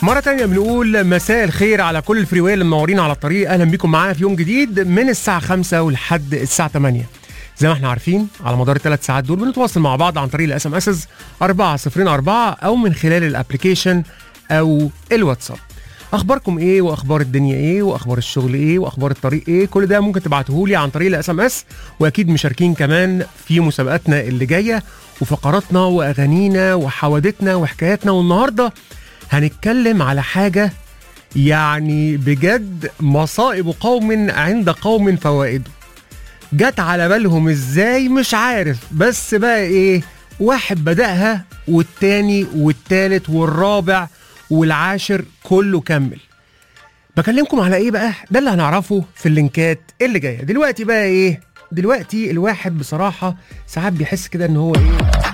مرة تانية بنقول مساء الخير على كل الفريوية اللي منورين على الطريق أهلا بيكم معانا في يوم جديد من الساعة 5 ولحد الساعة 8 زي ما احنا عارفين على مدار الثلاث ساعات دول بنتواصل مع بعض عن طريق الاس ام اس 404 او من خلال الابلكيشن او الواتساب اخباركم ايه واخبار الدنيا ايه واخبار الشغل ايه واخبار الطريق ايه كل ده ممكن تبعته لي عن طريق الاس ام اس واكيد مشاركين كمان في مسابقاتنا اللي جايه وفقراتنا واغانينا وحوادثنا وحكاياتنا والنهارده هنتكلم على حاجه يعني بجد مصائب قوم عند قوم فوائد جت على بالهم ازاي مش عارف بس بقى ايه واحد بدأها والتاني والتالت والرابع والعاشر كله كمل بكلمكم على ايه بقى ده اللي هنعرفه في اللينكات اللي جايه دلوقتي بقى ايه دلوقتي الواحد بصراحه ساعات بيحس كده ان هو ايه